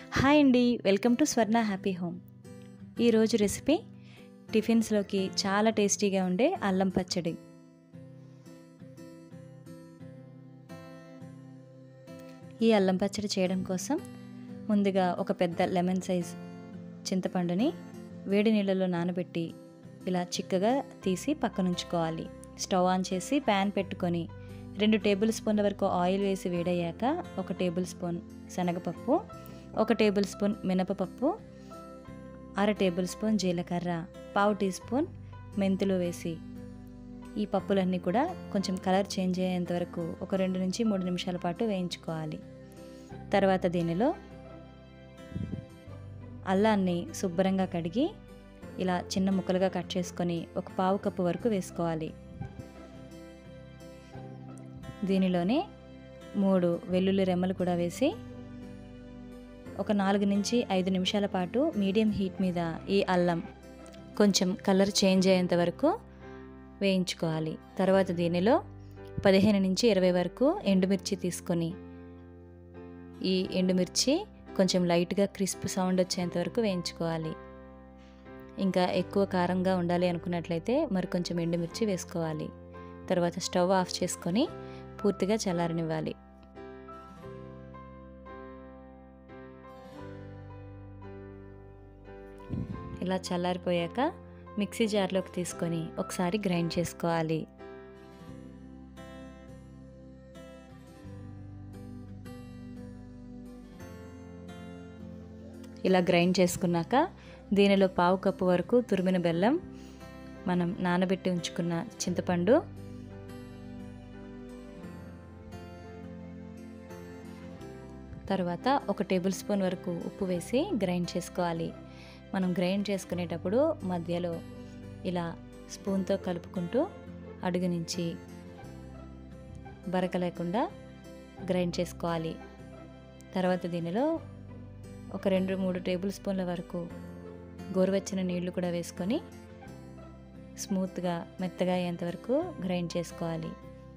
hi అండి welcome to Swarna happy home ఈరోజు recipe టిఫిన్స్లోకి చాలా టేస్టీగా ఉండే అల్లం పచ్చడి ఈ అల్లం పచ్చడి చేయడం కోసం ముందుగా ఒక పెద్ద లెమన్ సైజ్ చింతపండుని వేడి నీళ్ళలో నానబెట్టి ఇలా చిక్కగా తీసి పక్కనుంచుకోవాలి స్టవ్ ఆన్ చేసి ప్యాన్ పెట్టుకొని రెండు టేబుల్ స్పూన్ల వరకు ఆయిల్ వేసి వేడయ్యాక ఒక టేబుల్ స్పూన్ శనగపప్పు ఒక టేబుల్ స్పూన్ మినపపప్పు అర టేబుల్ స్పూన్ జీలకర్ర పావు టీ స్పూన్ మెంతులు వేసి ఈ పప్పులన్నీ కూడా కొంచెం కలర్ చేంజ్ అయ్యేంత వరకు ఒక రెండు నుంచి మూడు నిమిషాల పాటు వేయించుకోవాలి తర్వాత దీనిలో అల్లాన్ని శుభ్రంగా కడిగి ఇలా చిన్న ముక్కలుగా కట్ చేసుకొని ఒక పావు కప్పు వరకు వేసుకోవాలి దీనిలోనే మూడు వెల్లుల్లి రెమ్మలు కూడా వేసి ఒక నాలుగు నుంచి ఐదు నిమిషాల పాటు మీడియం హీట్ మీద ఈ అల్లం కొంచెం కలర్ చేంజ్ అయ్యేంత వరకు వేయించుకోవాలి తర్వాత దీనిలో పదిహేను నుంచి ఇరవై వరకు ఎండుమిర్చి తీసుకొని ఈ ఎండుమిర్చి కొంచెం లైట్గా క్రిస్ప్ సౌండ్ వచ్చేంత వరకు వేయించుకోవాలి ఇంకా ఎక్కువ కారంగా ఉండాలి అనుకున్నట్లయితే మరి కొంచెం ఎండుమిర్చి వేసుకోవాలి తర్వాత స్టవ్ ఆఫ్ చేసుకొని పూర్తిగా చల్లారనివ్వాలి ఇలా చల్లారిపోయాక మిక్సీ జార్లోకి తీసుకొని ఒకసారి గ్రైండ్ చేసుకోవాలి ఇలా గ్రైండ్ చేసుకున్నాక దీనిలో పావు కప్పు వరకు తురిమిన బెల్లం మనం నానబెట్టి ఉంచుకున్న చింతపండు తర్వాత ఒక టేబుల్ స్పూన్ వరకు ఉప్పు వేసి గ్రైండ్ చేసుకోవాలి మనం గ్రైండ్ చేసుకునేటప్పుడు మధ్యలో ఇలా స్పూన్తో కలుపుకుంటూ అడుగు నుంచి బరక లేకుండా గ్రైండ్ చేసుకోవాలి తర్వాత దీనిలో ఒక రెండు మూడు టేబుల్ స్పూన్ల వరకు గోరువెచ్చని నీళ్లు కూడా వేసుకొని స్మూత్గా మెత్తగా అయ్యేంత వరకు గ్రైండ్ చేసుకోవాలి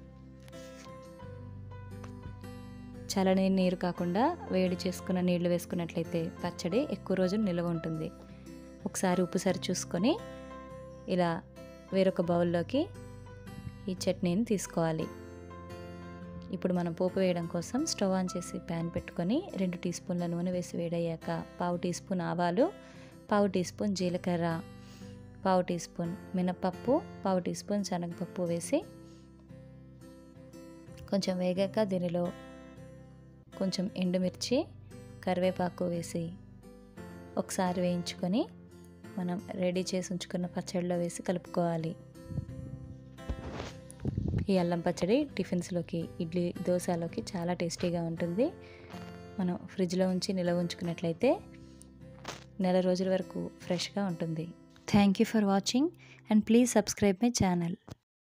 చలని నీరు కాకుండా వేడి చేసుకున్న నీళ్లు వేసుకున్నట్లయితే పచ్చడి ఎక్కువ రోజులు నిల్వ ఉంటుంది ఒకసారి ఉప్పు సరి చూసుకొని ఇలా వేరొక బౌల్లోకి ఈ చట్నీని తీసుకోవాలి ఇప్పుడు మనం పోపు వేయడం కోసం స్టవ్ ఆన్ చేసి ప్యాన్ పెట్టుకొని రెండు టీ స్పూన్ల నూనె వేసి వేడయ్యాక పావు టీ స్పూన్ ఆవాలు పావు టీ స్పూన్ జీలకర్ర పావు టీ స్పూన్ మినపప్పు పావు టీ స్పూన్ శనగపప్పు వేసి కొంచెం వేగాక దీనిలో కొంచెం ఎండుమిర్చి కరివేపాకు వేసి ఒకసారి వేయించుకొని మనం రెడీ చేసి ఉంచుకున్న పచ్చడిలో వేసి కలుపుకోవాలి ఈ అల్లం పచ్చడి టిఫిన్స్లోకి ఇడ్లీ దోశలోకి చాలా టేస్టీగా ఉంటుంది మనం ఫ్రిడ్జ్లో ఉంచి నిల్వ ఉంచుకున్నట్లయితే నెల రోజుల వరకు ఫ్రెష్గా ఉంటుంది thank you for watching and please subscribe my channel